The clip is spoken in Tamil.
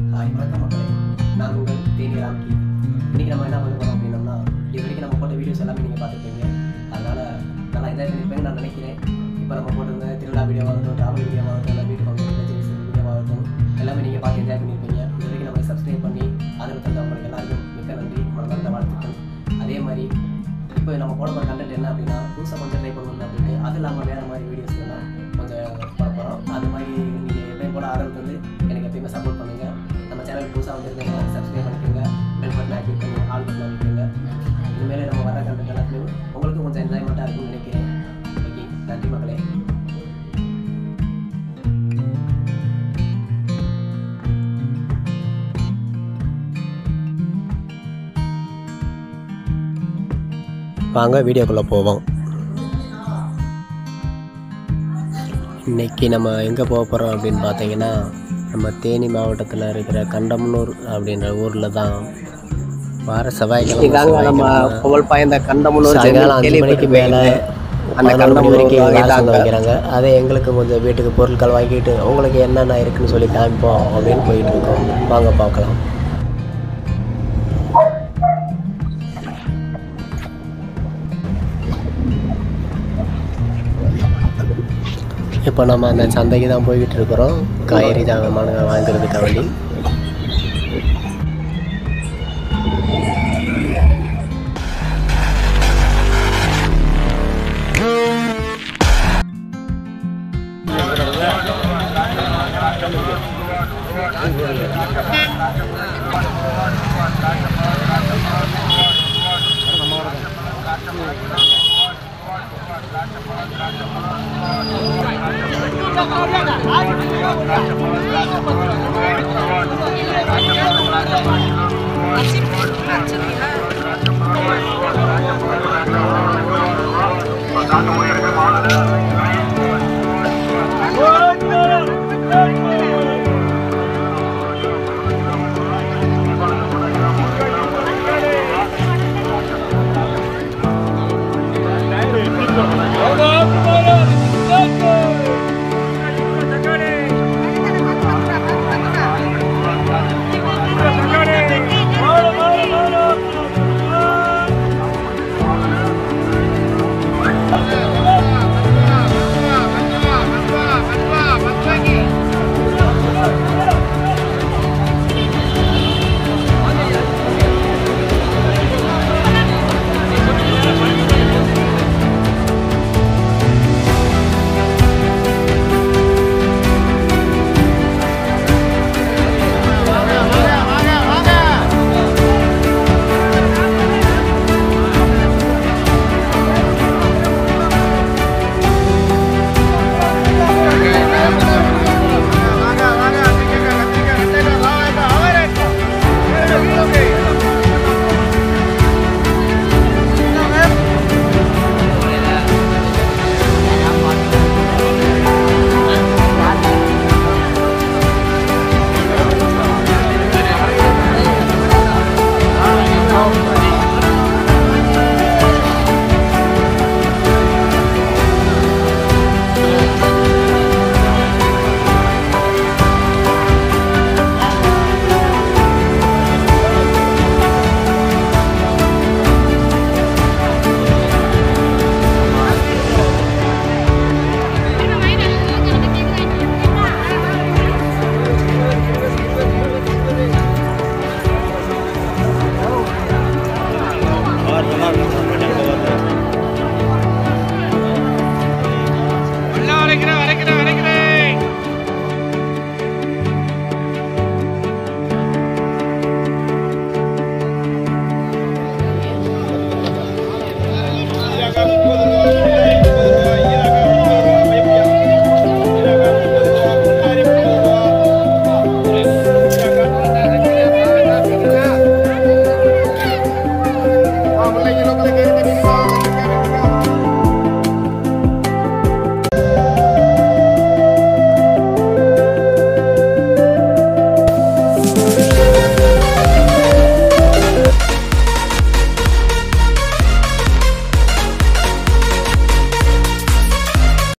ஹாய் வணக்கம் மக்களே நான் உங்கள் தேனி ராம்கி இன்றைக்கி நம்ம என்ன பண்ண போகிறோம் அப்படின்னம்னா இது வரைக்கும் நம்ம போட்ட வீடியோஸ் எல்லாமே நீங்கள் பார்த்துருப்பீங்க அதனால் நல்லா என்ஜாய் பண்ணியிருப்பேன்னு நான் நினைக்கிறேன் இப்போ நம்ம போட்டிருந்த திருவிழா வீடியோவாகட்டும் ட்ராவல் வீடியோவாகட்டும் இல்லை வீட்டு ஃபங்க்ஷன் வீடியோவாகட்டும் எல்லாமே நீங்கள் பார்த்து என்ஜாய் பண்ணியிருப்பீங்க இது வரைக்கும் நம்மளை சப்ஸ்கிரைப் பண்ணி ஆதரவு தந்த உங்களுக்கு எல்லாருக்கும் மிக்க நன்றி மனமார்ந்த வாழ்த்துக்கள் அதே மாதிரி இப்போ நம்ம போட போகிற கண்டென்ட் என்ன அப்படின்னா புதுசாக கொஞ்சம் ட்ரை பண்ணணும் அப்படின்ட்டு அது இல்லாமல் வேறு மாதிரி வீடியோஸ் எல்லாம் கொஞ்சம் போட போகிறோம் அது மாதிரி நீங்கள் எப்பயும் போல ஆதரவு தந்து எனக்கு எப்பயுமே சப்போர்ட் பண்ணுங்கள் நம்ம சேனல் புதுசாக வந்துருக்கீங்க சப்ஸ்கிரைப் பண்ணிக்கோங்க பெல் பட்டன் ஆக்டிவ் பண்ணி ஆல் பட்டன் அமைக்கோங்க இனிமேல் நம்ம வர கண்டென்ட் எல்லாத்தையும் உங்களுக்கும் கொஞ்சம் என்ஜாய்மெண்ட்டாக இருக்கும்னு நினைக்கிறேன் ஓகே நன்றி மக்களே வாங்க வீடியோக்குள்ளே போவோம் இன்றைக்கி நம்ம எங்கே போக போகிறோம் அப்படின்னு பார்த்தீங்கன்னா நம்ம தேனி மாவட்டத்தில் இருக்கிற கண்டமனூர் அப்படின்ற ஊரில் தான் வார செவ்வாய்க்கிழமை இதாங்க நம்ம புகழ் பாய்ந்த கண்டமனூர் சாயங்காலம் அஞ்சு கேள்விப்பட்டு மணிக்கு மேலே அந்த அந்த கண்டமனூர் வரைக்கும் வாங்கி வேலை தாங்க. வைக்கிறாங்க அதே எங்களுக்கு கொஞ்சம் வீட்டுக்கு பொருட்கள் வாங்கிட்டு உங்களுக்கு என்னென்ன இருக்குன்னு சொல்லி காமிப்போம் அப்படின்னு போயிட்டு இருக்கோம் வாங்க பார்க்கலாம் இப்போ நம்ம அந்த சந்தைக்கு தான் போய்கிட்டு இருக்கிறோம் காய்கறி ஜாமான்கள் வாங்குறதுக்காக வேண்டி